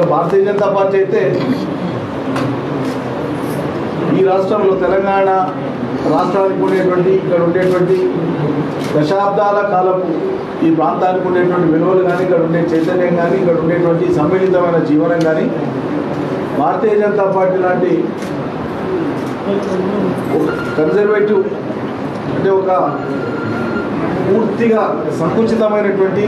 భారతీయ Janata party అయితే ఈ రాష్ట్రంలో తెలంగాణ రాష్ట్రానికి ఉండేటువంటి ఇక్కడ ఉండేటువంటి దశాబ్దాల కాలపు ఈ ప్రాంతానికి ఉండేటువంటి విలువలు కానీ ఇక్కడ ఉండే చైతన్యం కానీ ఇక్కడ ఉండేటువంటి సమ్మిళితమైన జీవనం కానీ భారతీయ జనతా పార్టీ లాంటి ఒక కన్జర్వేటివ్ అంటే ఒక పూర్తిగా సంకుచితమైనటువంటి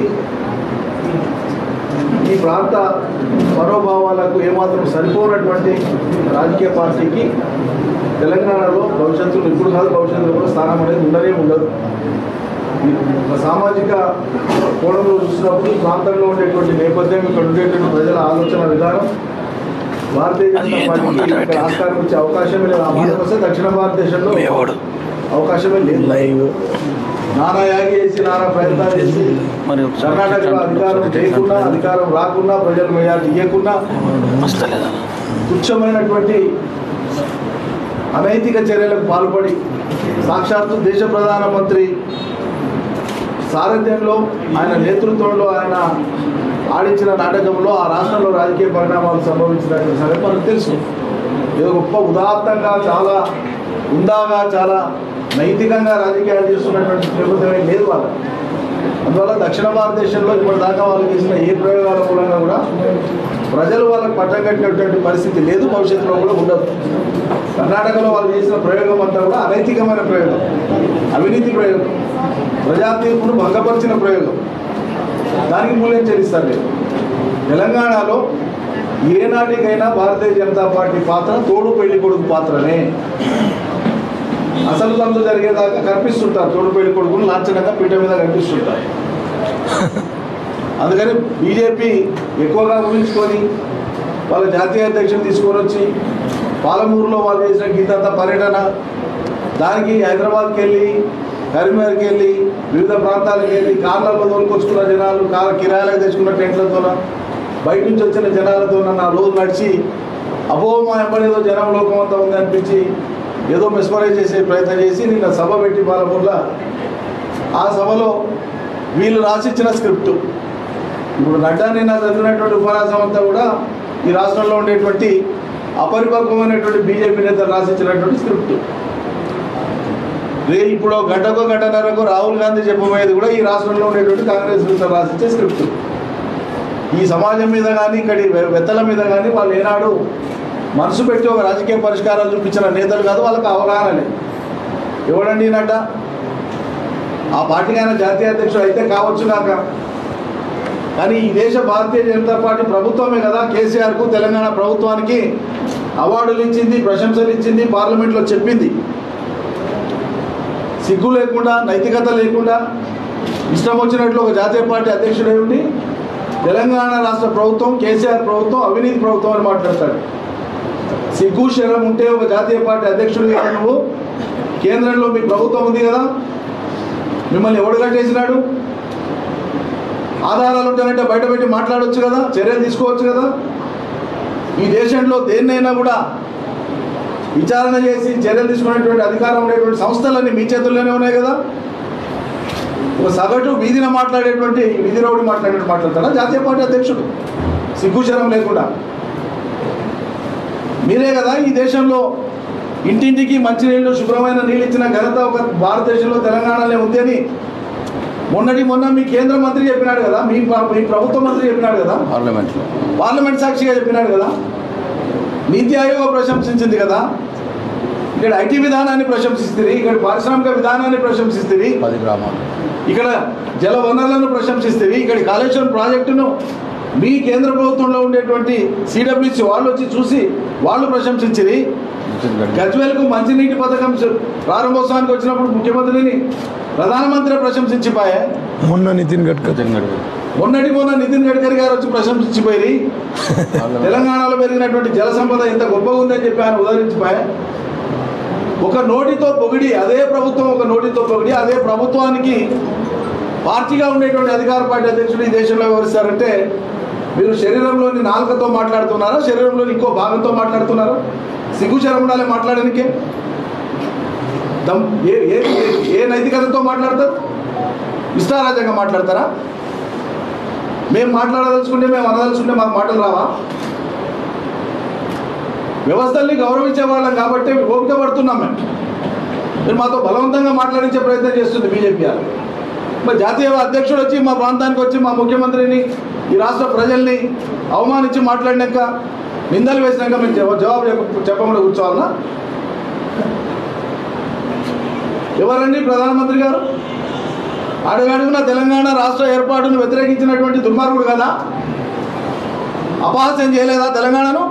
ఈ ప్రాంత మనోభావాలకు ఏమాత్రం సరిపోనటువంటి రాజకీయ పార్టీకి తెలంగాణలో భవిష్యత్తులో ఇప్పుడు కాదు భవిష్యత్తులో కూడా స్థానం అనేది ఉండనే ఉండదు ఈ ఒక సామాజిక కోణంలో చూసినప్పుడు ఈ ప్రాంతంలో ఉండేటువంటి నేపథ్యం ఇక్కడ ఉండేటువంటి ప్రజల ఆలోచన విధానం భారతీయ జనతా పార్టీకి ఇక్కడ ఆస్కారం వచ్చే అవకాశమే లేదు ఆ మాట వస్తే దక్షిణ భారతదేశంలో అవకాశమే లేదు లైవ్ నానా యాగి చేసి నానా ప్రయత్నాలు చేసి మరి కర్ణాటకలో అధికారం చేయకుండా అధికారం రాకుండా ప్రజలు మెజార్టీ ఇవ్వకుండా వస్తలేదా తుచ్చమైనటువంటి అనైతిక చర్యలకు పాల్పడి సాక్షాత్తు దేశ ప్రధానమంత్రి సారథ్యంలో ఆయన నేతృత్వంలో ఆయన ఆడించిన నాటకంలో ఆ రాష్ట్రంలో రాజకీయ పరిణామాలు సంభవించినటువంటి సంగతి మనకు తెలుసు ఏదో గొప్ప ఉదాత్తంగా చాలా ఉందాగా చాలా నైతికంగా రాజకీయాలు చేస్తున్నటువంటి ప్రభుత్వం ఏం లేదు వాళ్ళ అందువల్ల దక్షిణ భారతదేశంలో ఇప్పటిదాకా వాళ్ళు చేసిన ఏ ప్రయోగాల మూలంగా కూడా ప్రజలు వాళ్ళకి పట్టం కట్టినటువంటి పరిస్థితి లేదు భవిష్యత్తులో కూడా ఉండదు కర్ణాటకలో వాళ్ళు చేసిన ప్రయోగం అంతా కూడా అనైతికమైన ప్రయోగం అవినీతి ప్రయోగం ప్రజా తీర్పును భంగపరిచిన ప్రయోగం దానికి మూల్యం చెల్లిస్తారు లేదు తెలంగాణలో ఏనాటికైనా భారతీయ జనతా పార్టీ పాత్ర తోడు పెళ్లి కొడుకు పాత్రనే అసలు తంతు జరిగేదాకా కనిపిస్తుంటారు తోడు పెళ్లి కొడుకును లాంఛనంగా పీఠ మీద కనిపిస్తుంటారు అందుకని బీజేపీ ఎక్కువగా ఊహించుకొని వాళ్ళ జాతీయ అధ్యక్షుని తీసుకొని వచ్చి పాలమూరులో వాళ్ళు చేసిన గీతంత పర్యటన దానికి హైదరాబాద్కి వెళ్ళి కరీంనగర్కి వెళ్ళి వివిధ ప్రాంతాలకు వెళ్ళి కార్లలో తోలుకొచ్చుకున్న జనాలు కార్ కిరాయిలకు తెచ్చుకున్న టెంట్లతోన బయట నుంచి వచ్చిన జనాలతో నా రోజు నడిచి అపో మా ఎంబడి ఏదో జనం లోకం అంతా ఉంది అనిపించి ఏదో మెస్మరైజ్ చేసే ప్రయత్నం చేసి నిన్న సభ పెట్టి పాలమూరులో ఆ సభలో వీళ్ళు రాసిచ్చిన స్క్రిప్ట్ ఇప్పుడు నడ్డా నిన్న చదివినటువంటి ఉపన్యాసం అంతా కూడా ఈ రాష్ట్రంలో ఉండేటువంటి అపరిపక్వమైనటువంటి బీజేపీ నేతలు రాసిచ్చినటువంటి స్క్రిప్ట్ రే ఇప్పుడు గంటకో గంటన్నరకు రాహుల్ గాంధీ చెప్పబోయేది కూడా ఈ రాష్ట్రంలో ఉండేటువంటి కాంగ్రెస్ నేతలు రాసిచ్చే స్క్రిప్ట్ ఈ సమాజం మీద కానీ ఇక్కడి వె- వెత్తల మీద కానీ వాళ్ళు ఏనాడు మనసు పెట్టి ఒక రాజకీయ పరిష్కారాలు చూపించిన నేతలు కాదు వాళ్ళకి అవగాహన లేదు ఎవడండి ఈ నడ్డా ఆ పార్టీకి ఆయన జాతీయ అధ్యక్షుడు అయితే కావచ్చు కాక కానీ ఈ దేశ భారతీయ జనతా పార్టీ ప్రభుత్వమే కదా కేసీఆర్కు తెలంగాణ ప్రభుత్వానికి అవార్డులు ఇచ్చింది ప్రశంసలు ఇచ్చింది పార్లమెంట్లో చెప్పింది సిగ్గు లేకుండా నైతికత లేకుండా ఇష్టం వచ్చినట్లు ఒక జాతీయ పార్టీ అధ్యక్షుడై ఉండి తెలంగాణ రాష్ట్ర ప్రభుత్వం కేసీఆర్ ప్రభుత్వం అవినీతి ప్రభుత్వం అని మాట్లాడతాడు సిగ్గు శరం ఉంటే ఒక జాతీయ పార్టీ అధ్యక్షుడు కదా నువ్వు కేంద్రంలో మీ ప్రభుత్వం ఉంది కదా మిమ్మల్ని ఎవడు కట్టేసినాడు ఆధారాలు ఉంటాయంటే బయట పెట్టి మాట్లాడొచ్చు కదా చర్యలు తీసుకోవచ్చు కదా ఈ దేశంలో దేన్నైనా కూడా విచారణ చేసి చర్యలు తీసుకునేటువంటి అధికారం ఉండేటువంటి సంస్థలన్నీ మీ చేతుల్లోనే ఉన్నాయి కదా ఒక సగటు వీధిన మాట్లాడేటువంటి వీధి రౌడి మాట్లాడేటువంటి మాట్లాడతాడా జాతీయ పార్టీ అధ్యక్షుడు సిగ్గుశరం లేకుండా మీరే కదా ఈ దేశంలో ఇంటింటికి మంచినీళ్ళు శుభ్రమైన నీళ్ళు ఇచ్చిన ఘనత ఒక భారతదేశంలో తెలంగాణలో ఉంది అని మొన్నటి మొన్న మీ కేంద్ర మంత్రి చెప్పినాడు కదా మీ ప్ర- మీ ప్రభుత్వ మంత్రి చెప్పినాడు కదా పార్లమెంట్లో పార్లమెంట్ సాక్షిగా చెప్పినాడు కదా నీతి ఆయోగ్ ప్రశంసించింది కదా ఇక్కడ ఐటీ విధానాన్ని ప్రశంసిస్తుంది ఇక్కడ పారిశ్రామిక విధానాన్ని ప్రశంసిస్తుంది పది గ్రామాలు ఇక్కడ జల వనరులను ప్రశంసిస్తుంది ఇక్కడ కాళేశ్వరం ప్రాజెక్టును మీ కేంద్ర ప్రభుత్వంలో ఉండేటువంటి సిడబ్ల్యూసి వాళ్ళు వచ్చి చూసి వాళ్ళు ప్రశంసించింది నితిన్ గడ్కరీ గజ్వేల్కు మంచినీటి పథకం చ- ప్రారంభోత్సవానికి వచ్చినప్పుడు ముఖ్యమంత్రిని ప్రధానమంత్రి ప్రశంసించిపోయే మొన్న నితిన్ గడ్కరీ నితిన్ గడ్కరీ మొన్నటి మొన్న నితిన్ గడ్కరీ గారు వచ్చి ప్రశంసించిపోయి పార్లమెంట్ తెలంగాణలో పెరిగినటువంటి జల సంపద ఎంత గొప్పగా ఉందని చెప్పి ఆయన ఉదహరించిపోయా ఒక నోటితో పొగిడి అదే ప్రభుత్వం ఒక నోటితో పొగిడి అదే ప్రభుత్వానికి పార్టీగా ఉండేటువంటి అధికార పార్టీ అధ్యక్షుడు ఈ దేశంలో వివరిస్తారంటే మీరు శరీరంలోని నాలుకతో మాట్లాడుతున్నారా శరీరంలోని ఇంకో భాగంతో మాట్లాడుతున్నారా సిగ్గుచరం ఉండాలి మాట్లాడడానికే దమ్ ఏ ఏ ఏ- ఏ నైతికతతో మాట్లాడతారు ఇష్టారాజ్యంగా మాట్లాడతారా మేము మాట్లాడదలుచుకుంటే మేము అనదలుచుకుంటే మాకు మాటలు రావా వ్యవస్థల్ని గౌరవించే వాళ్ళం కాబట్టి ఓపిక పడుతున్నాం మేము మీరు మాతో బలవంతంగా మాట్లాడించే ప్రయత్నం చేస్తుంది బీజేపీ వాళ్ళు మరి జాతీయ అధ్యక్షుడు వచ్చి మా ప్రాంతానికి వచ్చి మా ముఖ్యమంత్రిని ఈ రాష్ట్ర ప్రజల్ని అవమానించి మాట్లాడినాక నిందలు వేసినాక మేము జవా- జవాబు చెప్ప- చెప్పకుండా కూర్చోవాలన్నా ఎవరండి ప్రధానమంత్రి గారు అడుగడుగున తెలంగాణ రాష్ట్ర ఏర్పాటును వ్యతిరేకించినటువంటి దుర్మార్గుడు కదా అపహాస్యం చేయలేదా తెలంగాణను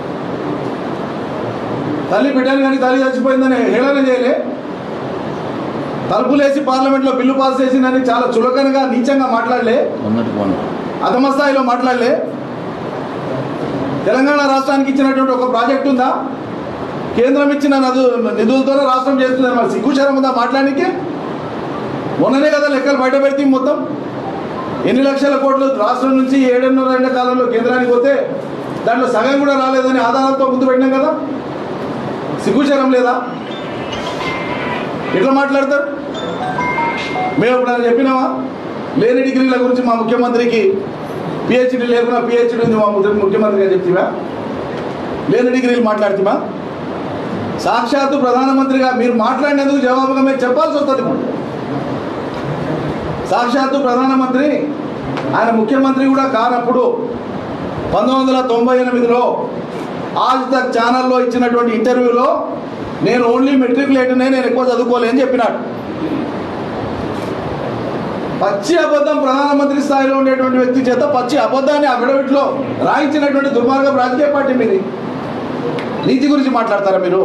తల్లి బిడ్డలు కానీ తల్లి చచ్చిపోయిందని హేళన చేయలే తలుపులేసి పార్లమెంట్లో బిల్లు పాస్ చేసిందని చాలా చులకనగా నీచంగా మాట్లాడలే ఉన్నట్టు పోను అధమ స్థాయిలో మాట్లాడలే తెలంగాణ రాష్ట్రానికి ఇచ్చినటువంటి ఒక ప్రాజెక్ట్ ఉందా కేంద్రం ఇచ్చిన నదు నిధులతో రాష్ట్రం చేస్తుందని మరి సిగ్గుచరం ఉందా మాట్లాడడానికి మొన్ననే కదా లెక్కలు బయట పెడితే మొత్తం ఎన్ని లక్షల కోట్లు రాష్ట్రం నుంచి ఏడున్నర రెండ కాలంలో కేంద్రానికి పోతే దాంట్లో సగం కూడా రాలేదని ఆధారాలతో ముందు పెట్టినాం కదా సిగ్గుచరం లేదా ఎట్లా మాట్లాడతారు మేము ఇప్పుడు చెప్పినామా లేని డిగ్రీల గురించి మా ముఖ్యమంత్రికి పిహెచ్డి లేకున్నా పిహెచ్డి ఉంది మా ముఖ్య- ముఖ్యమంత్రిగా చెప్తివా లేని డిగ్రీలు మాట్లాడుతుమా సాక్షాత్తు ప్రధానమంత్రిగా మీరు మాట్లాడినందుకు జవాబుగా మేము చెప్పాల్సి వస్తుంది ఇప్పుడు. సాక్షాత్తు ప్రధానమంత్రి ఆయన ముఖ్యమంత్రి కూడా కానప్పుడు పంతొమ్మిది వందల తొంభై ఎనిమిదిలో ఆజ్ తక్ ఛానల్లో ఇచ్చినటువంటి ఇంటర్వ్యూలో నేను ఓన్లీ మెట్రిక్ లేటనే నేను ఎక్కువ చదువుకోలే అని చెప్పినాడు పచ్చి అబద్ధం ప్రధానమంత్రి స్థాయిలో ఉండేటువంటి వ్యక్తి చేత పచ్చి అబద్ధాన్ని అఫిడవిట్లో రాయించినటువంటి దుర్మార్గం రాజకీయ పార్టీ మీది నీతి గురించి మాట్లాడతారా మీరు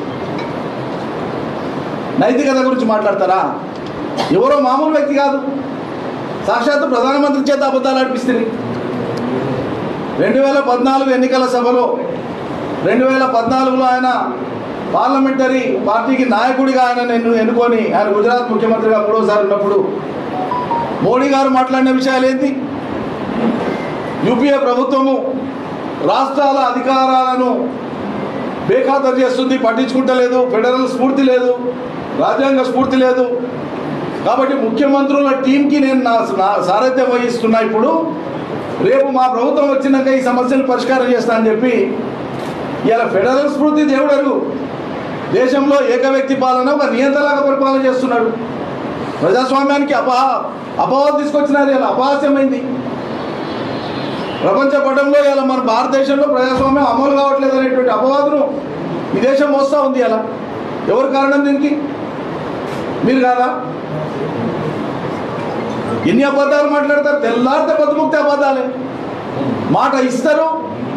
నైతికత గురించి మాట్లాడతారా ఎవరో మామూలు వ్యక్తి కాదు సాక్షాత్తు ప్రధానమంత్రి చేత అబద్ధాలు అనిపిస్తుంది రెండు వేల పద్నాలుగు ఎన్నికల సభలో రెండు వేల పద్నాలుగులో ఆయన పార్లమెంటరీ పార్టీకి నాయకుడిగా ఆయన నేను ఎన్నుకొని ఆయన గుజరాత్ ముఖ్యమంత్రిగా మూడోసారి ఉన్నప్పుడు మోడీ గారు మాట్లాడిన విషయాలు ఏంటి యూపీఏ ప్రభుత్వము రాష్ట్రాల అధికారాలను బేఖాతరు చేస్తుంది పట్టించుకుంటలేదు ఫెడరల్ స్ఫూర్తి లేదు రాజ్యాంగ స్ఫూర్తి లేదు కాబట్టి ముఖ్యమంత్రుల టీంకి నేను నా నా సారథ్యం వహిస్తున్నా ఇప్పుడు రేపు మా ప్రభుత్వం వచ్చినాక ఈ సమస్యలు పరిష్కారం చేస్తా అని చెప్పి ఇలా ఫెడరల్ స్ఫూర్తి దేవుడరు దేశంలో ఏక వ్యక్తి పాలన ఒక నియంత్రణగా పరిపాలన చేస్తున్నాడు ప్రజాస్వామ్యానికి అపహ అపవాదం తీసుకొచ్చినారు ఇలా అపహాస్యమైంది ప్రపంచ పటంలో ఇలా మన భారతదేశంలో ప్రజాస్వామ్యం అమలు కావట్లేదు అనేటువంటి అపవాదును ఈ దేశం మోస్తా ఉంది అలా ఎవరు కారణం దీనికి మీరు కాదా ఎన్ని అబద్ధాలు మాట్లాడతారు తెల్లారితే బతుముక్తి అబద్ధాలే మాట ఇస్తారు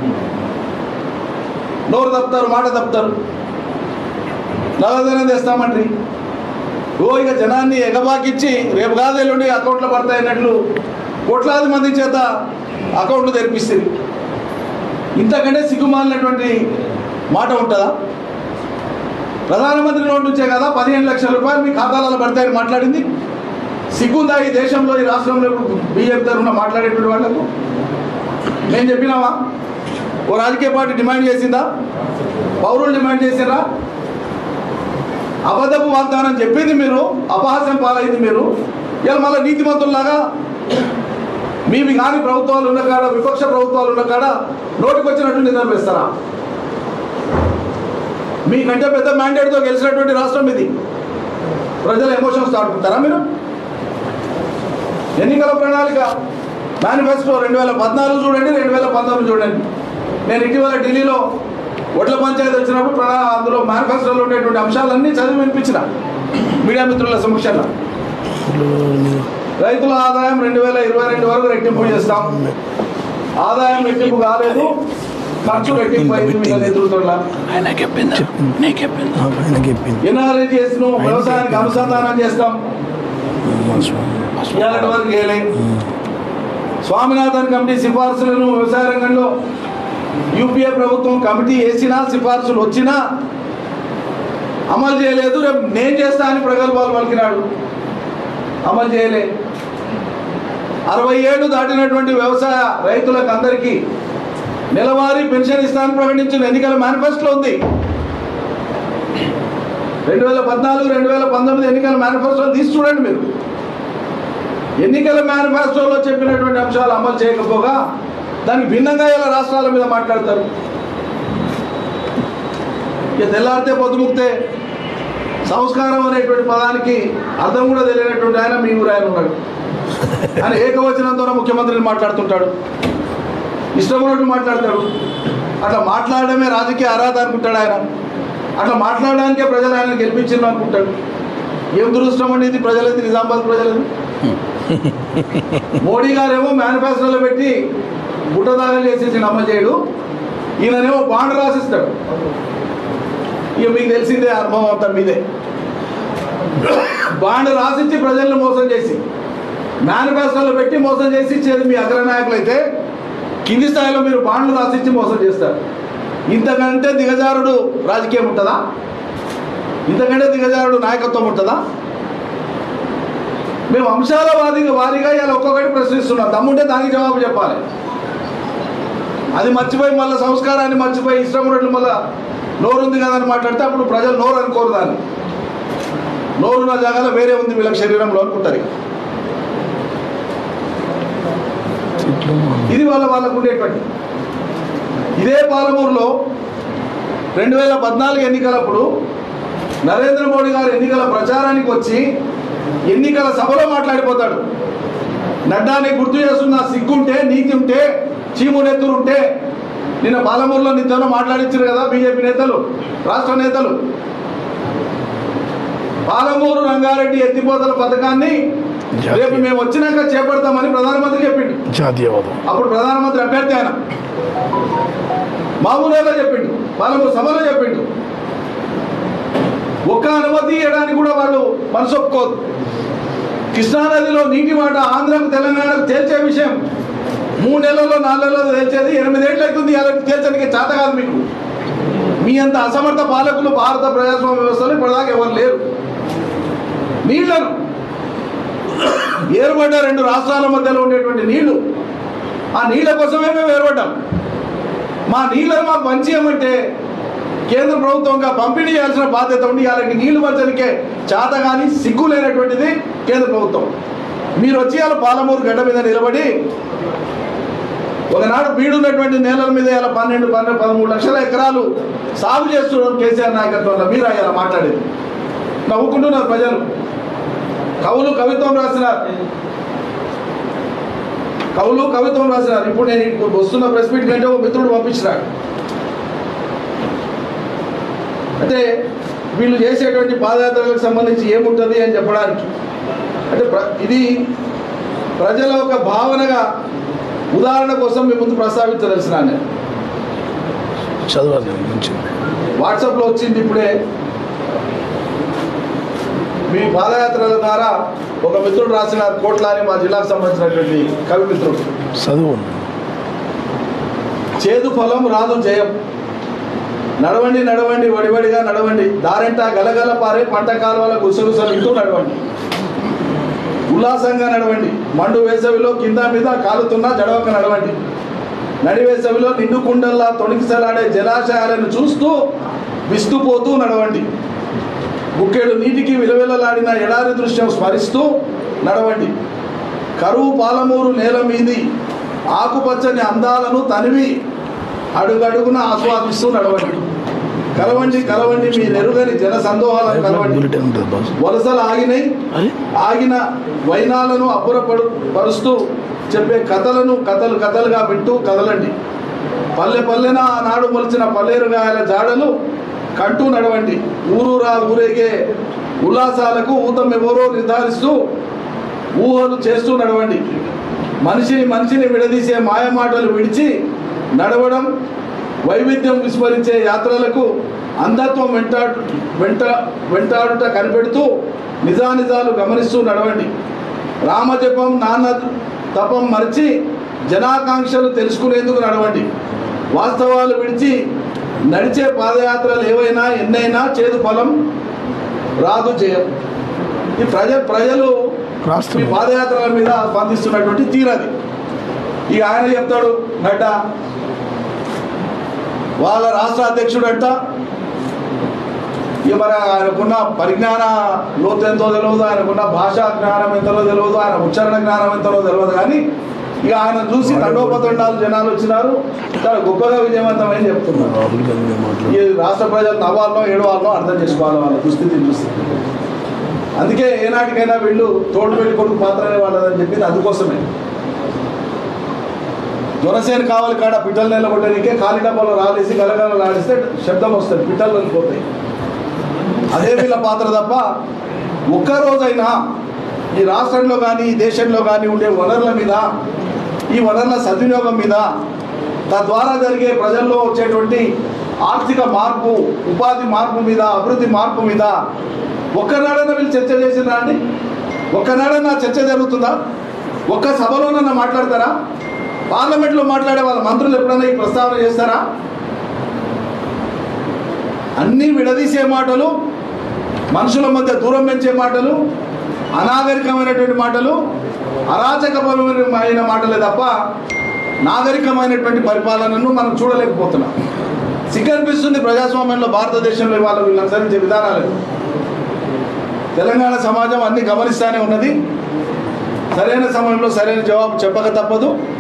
నోరు తప్పుతారు మాట తప్పుతారు నగదనం తెస్తామంట్రి ఓ ఇక జనాన్ని ఎగబాకిచ్చి రేపు కాదు ఎల్లుండి అకౌంట్లో పడతాయి అన్నట్లు కోట్లాది మంది చేత అకౌంట్లు తెరిపిస్తుంది ఇంతకంటే సిగ్గుమాలినటువంటి మాట ఉంటుందా ప్రధానమంత్రి నోటి నుంచే కదా పదిహేను లక్షల రూపాయలు మీ ఖాతాలలో పడతాయని మాట్లాడింది సిగ్గుందా ఈ దేశంలో ఈ రాష్ట్రంలో ఇప్పుడు బీజేపీ తరఫున మాట్లాడేటువంటి వాళ్లకు మేము చెప్పినావా ఓ రాజకీయ పార్టీ డిమాండ్ చేసిందా పౌరులు డిమాండ్ చేసిందా అబద్ధపు వాగ్దానం చెప్పింది మీరు అపహాస్యం పాలైంది మీరు ఇలా మళ్ళీ నీతిమంతుల్లాగా మీవి కాని ప్రభుత్వాలు ఉన్న కాడ విపక్ష ప్రభుత్వాలు ఉన్న కాడ నోటికి వచ్చినట్టు నిధులు వేస్తారా మీకంటే పెద్ద మ్యాండేట్తో గెలిచినటువంటి రాష్ట్రం ఇది ప్రజల ఎమోషన్స్ ఆడుకుంటారా మీరు ఎన్నికల ప్రణాళిక మేనిఫెస్టో రెండు వేల పద్నాలుగు చూడండి రెండు వేల పంతొమ్మిది చూడండి నేను ఇటీవల ఢిల్లీలో ఒడ్ల పంచాయతీ వచ్చినప్పుడు ప్రణా అందులో మేనిఫెస్టోలో ఉండేటువంటి అంశాలన్నీ చదివి వినిపించిన మీడియా మిత్రుల సమక్షంలో రైతుల ఆదాయం రెండు వేల ఇరవై రెండు వరకు రెట్టింపు చేస్తాం ఆదాయం రెట్టింపు కాలేదు ఖర్చు రెట్టింపు అయింది మీ నేతృత్వంలో ఆయన చెప్పిందా నేను చెప్పిందా ఆయన చెప్పింది ఎన్ఆర్ఐజిఎస్ ను వ్యవసాయానికి అనుసంధానం చేస్తాం ఇవాళ వరకు చేయలే స్వామినాథన్ కమిటీ సిఫార్సులను వ్యవసాయ రంగంలో యూపీఏ ప్రభుత్వం కమిటీ వేసినా సిఫార్సులు వచ్చినా అమలు చేయలేదు రేపు నేను చేస్తా అని ప్రగల్భాలు పలికినాడు అమలు చేయలే అరవై ఏళ్ళు దాటినటువంటి వ్యవసాయ రైతులకు అందరికీ నెలవారీ పెన్షన్ ఇస్తానని ప్రకటించిన ఎన్నికల మేనిఫెస్టోలో ఉంది రెండు వేల పద్నాలుగు రెండు వేల పంతొమ్మిది ఎన్నికల మేనిఫెస్టో తీసి చూడండి మీరు ఎన్నికల మేనిఫెస్టోలో చెప్పినటువంటి అంశాలు అమలు చేయకపోగా దానికి భిన్నంగా ఇలా రాష్ట్రాల మీద మాట్లాడతారు ఇక తెల్లారితే పొద్దుముక్తే సంస్కారం అనేటువంటి పదానికి అర్థం కూడా తెలియనటువంటి ఆయన మీ ఊరు ఆయన ఉన్నాడు ఆయన ఏకవచనంతోనే ముఖ్యమంత్రిని మాట్లాడుతుంటాడు ఇష్టం ఉన్నట్టు మాట్లాడతాడు అట్లా మాట్లాడడమే రాజకీయ అర్హత అనుకుంటాడు ఆయన అట్లా మాట్లాడడానికే ప్రజలు ఆయన గెలిపించారు అనుకుంటాడు ఏం దురదృష్టం అండి ఇది ప్రజలది నిజామాబాద్ ప్రజలది మోడీ గారేమో మేనిఫెస్టోలో పెట్టి బుట్టదాగలు చేసేసి నమ్మ చేయడు ఈయననేమో బాండ్ రాసిస్తాడు ఇక మీకు తెలిసిందే అనుభవం అంతా మీదే బాండ్ రాసిచ్చి ప్రజలను మోసం చేసి మేనిఫెస్టోలో పెట్టి మోసం చేసి ఇచ్చేది మీ అగ్రనాయకులు అయితే కింది స్థాయిలో మీరు బాండ్లు రాసిచ్చి మోసం చేస్తారు ఇంతకంటే దిగజారుడు రాజకీయం ఉంటుందా ఇంతకంటే దిగజారుడు నాయకత్వం ఉంటుందా మేము అంశాల వారిగా వారిగా ఇలా ఒక్కొక్కటి ప్రశ్నిస్తున్నాం దమ్ముంటే దానికి జవాబు చెప్పాలి అది మర్చిపోయి మళ్ళీ సంస్కారాన్ని మర్చిపోయి ఇష్టం ఉన్నట్లు మళ్ళీ నోరుంది కదా అని మాట్లాడితే అప్పుడు ప్రజలు నోరు అనుకోరు దాన్ని నోరున్న జాగాలో వేరే ఉంది వీళ్ళకి శరీరంలో అనుకుంటారు ఇక. ఇది వాళ్ళ వాళ్ళకు ఉండేటువంటి ఇదే పాలమూరులో రెండు వేల పద్నాలుగు ఎన్నికలప్పుడు నరేంద్ర మోడీ గారు ఎన్నికల ప్రచారానికి వచ్చి ఎన్నికల సభలో మాట్లాడిపోతాడు నడ్డాని గుర్తు చేస్తున్న సిగ్గుంటే నీతి ఉంటే చీము నెత్తురు ఉంటే నిన్న పాలమూరులో నిత్యంలో మాట్లాడించారు కదా బీజేపీ నేతలు రాష్ట్ర నేతలు పాలమూరు రంగారెడ్డి ఎత్తిపోతల పథకాన్ని రేపు మేము వచ్చినాక చేపడతామని ప్రధానమంత్రి చెప్పిండు జాతీయవాదం అప్పుడు ప్రధానమంత్రి అభ్యర్థి ఆయన మామూలుగా చెప్పిండు పాలమూరు సభలో చెప్పిండు ఒక్క అనుమతి ఇవ్వడానికి కూడా వాళ్ళు మనసు ఒప్పుకోదు కృష్ణానదిలో నీటి మాట ఆంధ్రకు తెలంగాణకు తేల్చే విషయం మూడు నెలల్లో నాలుగు నెలల్లో తేల్చేది ఎనిమిదేళ్ళు అవుతుంది అలా తేల్చడానికి చేత కాదు మీకు మీ అంత అసమర్థ పాలకులు భారత ప్రజాస్వామ్య వ్యవస్థలో ఇప్పటిదాకా ఎవరు లేరు నీళ్లను ఏర్పడ్డ రెండు రాష్ట్రాల మధ్యలో ఉండేటువంటి నీళ్లు ఆ నీళ్ల కోసమే మేము ఏర్పడ్డాం మా నీళ్ళను మాకు పంచేయమంటే కేంద్ర ప్రభుత్వంగా పంపిణీ చేయాల్సిన బాధ్యత ఉండి వాళ్ళకి నీళ్లు పంచడానికే చేత కానీ సిగ్గు లేనటువంటిది కేంద్ర ప్రభుత్వం మీరు వచ్చి వాళ్ళ పాలమూరు గడ్డ మీద నిలబడి ఒకనాడు బీడున్నటువంటి నేలల మీద ఇలా పన్నెండు పన్నెండు పదమూడు లక్షల ఎకరాలు సాగు చేస్తున్నాం కేసీఆర్ నాయకత్వంలో మీరు అయ్యాల మాట్లాడేది నవ్వుకుంటున్నారు ప్రజలు కవులు కవిత్వం రాసినారు కవులు కవిత్వం రాసినారు ఇప్పుడు నేను ఇప్పుడు వస్తున్న ప్రెస్ మీట్ కంటే ఒక మిత్రుడు పంపించినాడు అంటే వీళ్ళు చేసేటువంటి పాదయాత్రలకు సంబంధించి ఏముంటుంది అని చెప్పడానికి అంటే ప్ర- ఇది ప్రజల ఒక భావనగా ఉదాహరణ కోసం మీ ముందు ప్రస్తావించదలిసిన నేను చదవాలి మంచి వాట్సాప్లో వచ్చింది ఇప్పుడే మీ పాదయాత్రల ద్వారా ఒక మిత్రుడు రాసిన కోట్లాని మా జిల్లాకు సంబంధించినటువంటి కవి మిత్రుడు చదువు చేదు ఫలం రాదు జయం నడవండి నడవండి వడివడిగా నడవండి దారెంట గలగల పారే పంట కాలువల గుసగుసలుతూ నడవండి ఉల్లాసంగా నడవండి మండు వేసవిలో కింద మీద కాలుతున్న జడవక నడవండి నడి వేసవిలో నిండు కుండల్లా తొణికిసలాడే జలాశయాలను చూస్తూ విస్తుపోతూ నడవండి బుక్కెడు నీటికి విలవిలలాడిన ఎడారి దృశ్యం స్మరిస్తూ నడవండి కరువు పాలమూరు నేల మీది ఆకుపచ్చని అందాలను తనివి అడుగడుగున ఆస్వాదిస్తూ నడవండి కలవండి కలవండి మీ నెరుగని జన సందోహాలను కలవండి బులెటిన్ ఉంటుంది బాస్ వలసలు ఆగినాయి అది ఆగిన వైనాలను అబ్బురపడు పరుస్తూ చెప్పే కథలను కథలు కథలుగా వింటూ కదలండి పల్లె పల్లెన ఆనాడు మొలిచిన పల్లేరుగాయల జాడలు కంటూ నడవండి ఊరూరా ఊరేగే ఉల్లాసాలకు ఊతం ఎవరో నిర్ధారిస్తూ ఊహలు చేస్తూ నడవండి మనిషిని మనిషిని విడదీసే మాయమాటలు విడిచి నడవడం వైవిధ్యం విస్మరించే యాత్రలకు అంధత్వం వెంటాడు వెంట వెంటాడుట కనిపెడుతూ నిజానిజాలు గమనిస్తూ నడవండి రామజపం నాన్న తపం మరిచి జనాకాంక్షలు తెలుసుకునేందుకు నడవండి వాస్తవాలు విడిచి నడిచే పాదయాత్రలు ఏవైనా ఎన్నైనా చేదు ఫలం రాదు జయం ఈ ప్రజ ప్రజలు ఈ రాష్ట్రం పాదయాత్రల మీద స్పందిస్తున్నటువంటి తీరది ఇక ఆయన చెప్తాడు గడ్డ వాళ్ళ రాష్ట్ర అధ్యక్షుడు అంట ఇక మరి ఆయనకున్న పరిజ్ఞాన లోతు ఎంతో తెలియదు ఆయనకున్న భాషా జ్ఞానం ఎంతలో తెలియదు ఆయన ఉచ్చారణ జ్ఞానం ఎంతలో తెలియదు కానీ ఇక ఆయన చూసి తండోపతండాలు జనాలు వచ్చినారు చాలా గొప్పగా విజయవంతమని చెప్తున్నారు రాహుల్ గాంధీ మాట్లాడు ఈ రాష్ట్ర ప్రజలు నవ్వాలనో ఏడవాలనో అర్థం చేసుకోవాలి వాళ్ళ దుస్థితిని చూస్తే అందుకే ఏనాటికైనా వీళ్ళు తోడు పెళ్లి కొడుకు మాత్రమే వాళ్ళదని చెప్పింది అందుకోసమే జనసేన కావాలి కాడ పిట్టలు నిలబడడానికే ఖాళీ డబ్బాలో రాలేసి గలగల ఆడిస్తే శబ్దం వస్తుంది పిట్టలు వెళ్ళిపోతాయి అదే వీళ్ళ పాత్ర తప్ప ఒక్క రోజైనా ఈ రాష్ట్రంలో కానీ ఈ దేశంలో కానీ ఉండే వనరుల మీద ఈ వనరుల సద్వినియోగం మీద తద్వారా జరిగే ప్రజల్లో వచ్చేటువంటి ఆర్థిక మార్పు ఉపాధి మార్పు మీద అభివృద్ధి మార్పు మీద ఒక్కనాడైనా వీళ్ళు చర్చ చేసినా అండి ఒక్కనాడైనా చర్చ జరుగుతుందా ఒక్క సభలోనన్నా మాట్లాడతారా పార్లమెంట్లో మాట్లాడే వాళ్ళ మంత్రులు ఎప్పుడైనా ఈ ప్రస్తావన చేస్తారా అన్నీ విడదీసే మాటలు మనుషుల మధ్య దూరం పెంచే మాటలు అనాగరికమైనటువంటి మాటలు అరాచకపరమైన మాటలే తప్ప నాగరికమైనటువంటి పరిపాలనను మనం చూడలేకపోతున్నాం సిగ్గనిపిస్తుంది ప్రజాస్వామ్యంలో భారతదేశంలో ఇవాళ వీళ్ళు అనుసరించే విధానాలు తెలంగాణ సమాజం అన్ని గమనిస్తానే ఉన్నది సరైన సమయంలో సరైన జవాబు చెప్పక తప్పదు